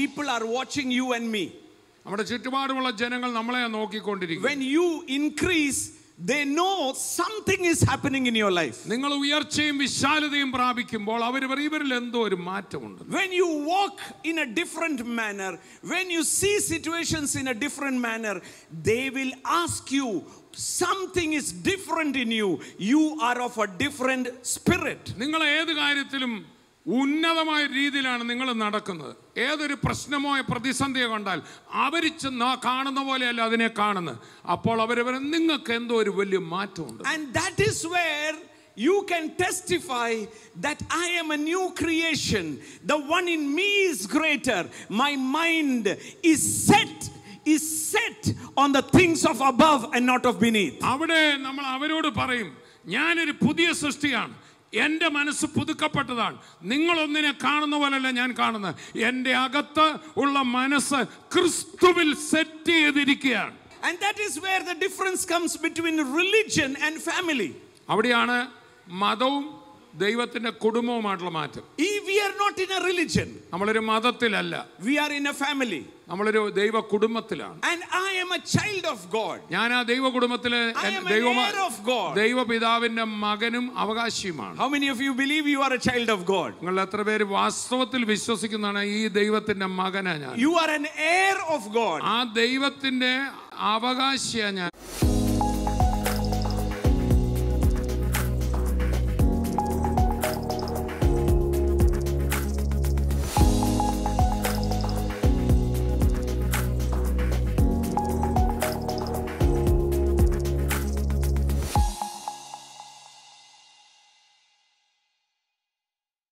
people are watching you and me. നമ്മുടെ ചുറ്റുപാടുമുള്ള ജനങ്ങൾ നമ്മളെ നോക്കിക്കൊണ്ടിരിക്കും When you increase, they know something is happening in your life. നിങ്ങൾ ഉയർച്ചയും വിശാലതയും പ്രാപിക്കുമ്പോൾ അവർ ഇവരിൽ എന്തോ ഒരു മാറ്റമുണ്ട് When you walk in a different manner, when you see situations in a different manner, they will ask you, something is different in you. You are of a different spirit. നിങ്ങൾ ഏത് കാര്യത്തിലും ഉന്നതമായ രീതിയിലാണ് നിങ്ങൾ നടക്കുന്നത് ഏതൊരു പ്രശ്നമോ പ്രതിസന്ധിയോ കണ്ടാൽ അവർ കാണുന്ന പോലെയല്ല അതിനെ കാണുന്നത് അപ്പോൾ അവർ നിങ്ങൾക്ക് എന്തോ ഒരു വലിയ മാറ്റമുണ്ട് And that is where you can testify that I am a new creation. The one in me is greater. My mind is set, is set on the things of above and not of beneath. അവിടെ നമ്മൾ അവരോട് പറയും ഞാനൊരു പുതിയ സൃഷ്ടിയാണ് എൻ്റെ മനസ്സ് പുതുക്കപ്പെട്ടതാണ് നിങ്ങളൊന്നിനെ കാണുന്ന പോലല്ല ഞാൻ കാണുന്നത് എൻ്റെ അകത്ത് ഉള്ള മനസ്സ് ക്രിസ്തുവിൽ സെറ്റ് ചെയ്തിരിക്കുകയാണ് And that is where the difference comes between religion and family. അവിടെയാണ് മതവും ദൈവത്തിൻ്റെ കുടുംബവുമായിട്ടുള്ള മാറ്റം If we are not in a religion, നമ്മളൊരു മതത്തിലല്ല we are in a family. നമ്മളൊരു ദൈവ കുടുംബത്തിലാണ് And I am a child of God. ഞാൻ ആ ദൈവ കുടുംബത്തിലെ I am an ദൈവ heir of God. ദൈവപിതാവിന്റെ മകനും അവകാശിയുമാണ് How many of you believe you are a child of God? നിങ്ങൾ എത്ര പേര് വാസ്തവത്തിൽ വിശ്വസിക്കുന്നതാണ് ഈ ദൈവത്തിന്റെ മകനാ ഞാൻ You are an heir of God. ആ ദൈവത്തിന്റെ അവകാശിയാ ഞാൻ